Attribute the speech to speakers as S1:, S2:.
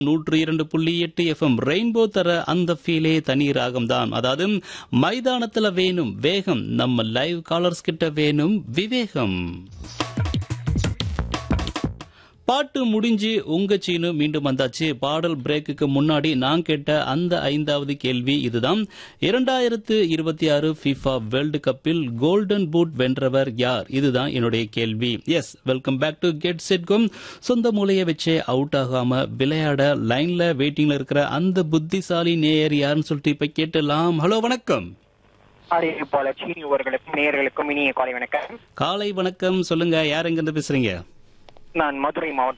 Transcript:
S1: நூற்று இரண்டு புள்ளி எட்டு எஃப்எம் ரெயின்போ தர அந்த ஃபீலே தனி ராகம் தான் அதாவது மைதானத்துல வேணும் வேகம் நம்ம லைவ் காலர்ஸ் கிட்ட வேணும் விவேகம் பாட்டு முடிஞ்சு உங்க சீனு மீண்டும் வந்தாச்சு பாடல் பிரேக்குக்கு முன்னாடி நான் கேட்ட அந்த ஐந்தாவது கேள்வி இதுதான் இரண்டாயிரத்து இருபத்தி ஆறு FIFA வேர்ல்டு கப்பில் கோல்டன் பூட் வென்றவர் யார் இதுதான் என்னுடைய கேள்வி yes welcome back to get set கும் சொந்த மூலையை வச்சே அவுட் ஆகாம விளையாட லைன்ல வெயிட்டிங்ல இருக்கிற அந்த புத்திசாலி நேயர் யாருன்னு சொல்லிட்டு இப்ப கேட்டலாம் ஹலோ வணக்கம்
S2: அறிவிப்பாளர் சீனி அவர்களுக்கும் நேயர்களுக்கும் இனிய காலை வணக்கம்
S1: காலை வணக்கம் சொல்லுங்க யார் எங்க இருந்து பேசுறீங்க
S2: நான் மதுரை மாவட்டம்